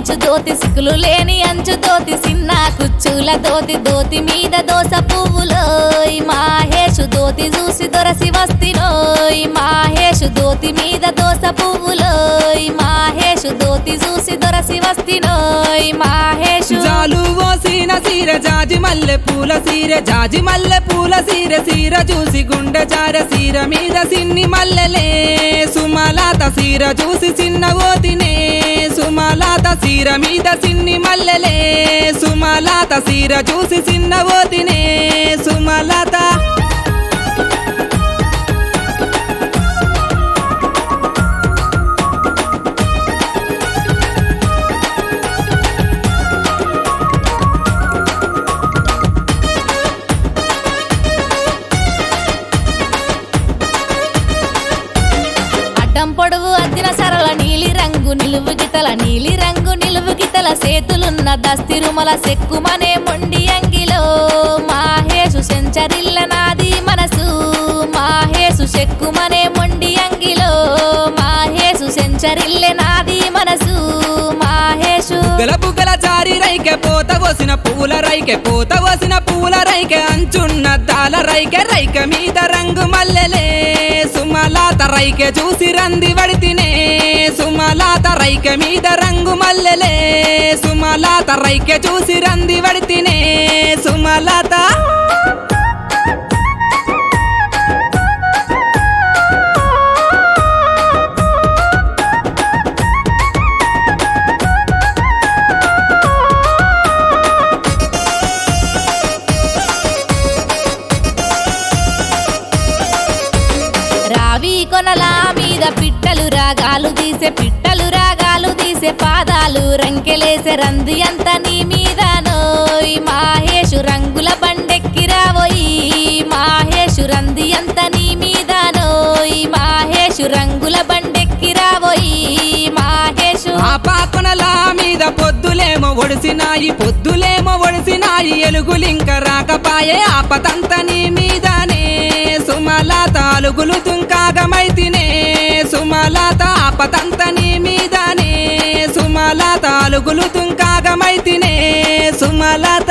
అంచు దోతి సిక్కులు లేని అంచు దోతి సిన్న కుచ్చుల దోతి దోతి మీద దోస పువ్వులోయ్ మాహేషు దోతి చూసి దొరసి వస్తినోయ్ మాహేషు దోతి మీద దోస పువ్వులోయ్ మాహేషు దోతి చూసి దొరసి వస్తినోయ్ మాహేషు జాలు ఓసిన సీర జాజి మల్లె పూల సీర జాజి మల్లె పూల సీర సీర చూసి గుండె జార సీర మీద సిన్ని మల్లెలే సుమలాత సీర చూసి చిన్న ఓతినే సుమలాత సీర మీద సిన్ని మల్లెలే సుమలాత సీర చూసి చిన్న ఓతినే సుమలాత అడ్డం పొడవు అద్దిన సరళ నీలి రంగు నిలువు గితల నీలి రంగు నిలువు గితల సేతులున్న దస్తిరుమల సెక్కుమనే మొండి అంగిలో మాహేషు సెంచరిల్ల నాది మనసు మాహేషు సెక్కుమనే మొండి అంగిలో మాహేషు సెంచరిల్లె నాది మనసు మాహేషు బుగ్గల బుగ్గల జారి రైకె పోత వసిన పూల రైకె పోత వసిన పూల రైకె అంచున్న దాల రైకె రైకె మీద రంగు మల్లెలే సుమలాత రైకె చూసి రంది వడితినే సుమలాత రైకె మీద రంగు మల్లెలే సుమలాత రైకె చూసి రంది వడితినే సుమలాత రావి కొనల మీద పిట్టలు రాగాలు తీసే పిట్టలు రాగాలు తీసే పాదాలు రంకెలేసే రంది అంత నీ మీద నోయ్ మాహేషు రంగుల బండెక్కి రావోయి మాహేషు రంది అంత నీ మీద నోయ్ మాహేషు రంగుల బండెక్కి రావోయి మాహేషు ఆ పాకొనల మీద పొద్దులేమో ఒడిసినాయి పొద్దులేమో ఒడిసినాయి ఎలుగులింక రాకపాయే ఆపతంత నీ మీదనే సుమలాత అలుగులు తుంకాగమైతినే సుమలాత ఆపతంత నీ మీదనే సుమలాత అలుగులు తుంకాగమైతినే సుమలాత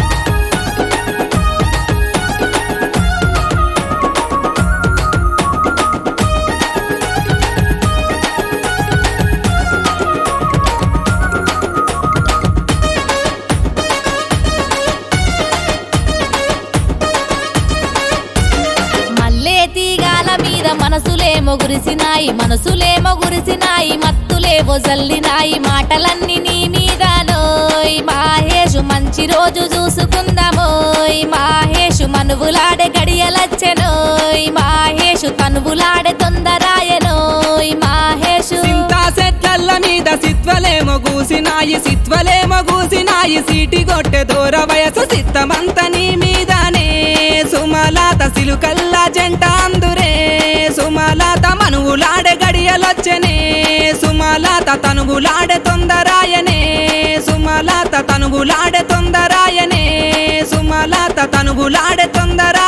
మల్లే తీగాల మీద మనసులేమో గురిసినాయి మనసులేమో గురిసినాయి మత్తులేవో జల్లినాయి మాటలన్నీ నీ మీద నోయ్ మాహేషు మంచి రోజు చూసుకుందామోయ్ మాహేషు మనువులాడే గడియలచ్చెనోయ్ మాహేషు తనువులాడే తొందరాయనోయ్ మాహేషు సింతా సెట్లల్ల మీద సిత్వలేమో గూసినాయి సిత్వలేమో గూసినాయి సీటి గొట్టె దూర వయసు సిత్తమంత నీ మీదనే సుమలాత సిలుకల్ల జంట అందురే సుమలాత మనువులాడే గడియలొచ్చనే సుమలాత తనుగులాడే తొందరాయనే సుమలాత తనుగులాడే తొందరాయనే సుమలాత తనుగులాడే తొందర